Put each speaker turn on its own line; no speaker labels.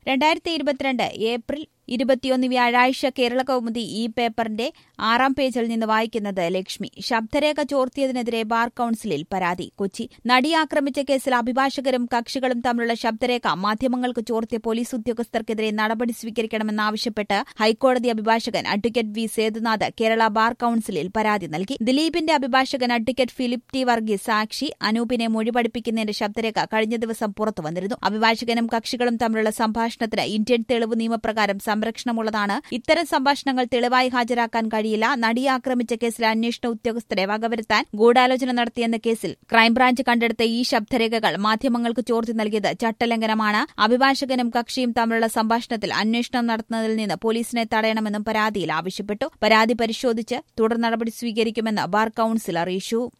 രണ്ടായിരത്തി ഇരുപത്തിരണ്ട് ഏപ്രിൽ ഇരുപത്തിയൊന്ന് വ്യാഴാഴ്ച കേരള കൗമുദി ഈ പേപ്പറിന്റെ ആറാം പേജിൽ നിന്ന് വായിക്കുന്നത് ലക്ഷ്മി ശബ്ദരേഖ ചോർത്തിയതിനെതിരെ ബാർ കൌൺസിലിൽ പരാതി കൊച്ചി നടി ആക്രമിച്ച കേസിൽ അഭിഭാഷകരും കക്ഷികളും തമ്മിലുള്ള ശബ്ദരേഖ മാധ്യമങ്ങൾക്ക് ചോർത്തിയ പോലീസ് ഉദ്യോഗസ്ഥർക്കെതിരെ നടപടി സ്വീകരിക്കണമെന്നാവശ്യപ്പെട്ട് ഹൈക്കോടതി അഭിഭാഷകൻ advocate V Sethunath Kerala bar കൌൺസിലിൽ പരാതി നൽകി ദിലീപിന്റെ അഭിഭാഷകൻ അഡ്വക്കേറ്റ് ഫിലിപ്പ് ടി വർഗീസ് സാക്ഷി അനൂപിനെ മൊഴി പഠിപ്പിക്കുന്നതിന്റെ ശബ്ദരേഖ കഴിഞ്ഞ ദിവസം പുറത്തു വന്നിരുന്നു അഭിഭാഷകനും കക്ഷികളും തമ്മിലുള്ള സംഭാഷണത്തിന് ഇന്ത്യൻ തെളിവ് നിയമപ്രകാരം സംരക്ഷണമുള്ളതാണ് ഇത്തരം സംഭാഷണങ്ങൾ തെളിവായി ഹാജരാക്കാൻ കഴിയില്ല നടിയെ ആക്രമിച്ച കേസിലെ അന്വേഷണ ഉദ്യോഗസ്ഥരെ വകവരുത്താൻ ഗൂഢാലോചന നടത്തിയെന്ന കേസിൽ ക്രൈംബ്രാഞ്ച് കണ്ടെടുത്ത ഈ ശബ്ദരേഖകൾ മാധ്യമങ്ങൾക്ക് ചോർത്തി നൽകിയത് ചട്ടലംഘനമാണ് അഭിഭാഷകനും കക്ഷിയും തമ്മിലുള്ള സംഭാഷണത്തിൽ അന്വേഷണം നടത്തുന്നതിൽ നിന്ന് പോലീസിനെ തടയണമെന്നും പരാതിയിൽ ആവശ്യപ്പെട്ടു പരാതി പരിശോധിച്ച് തുടർ നടപടി സ്വീകരിക്കുമെന്ന് ബാർ കൌൺസിൽ അറിയിച്ചു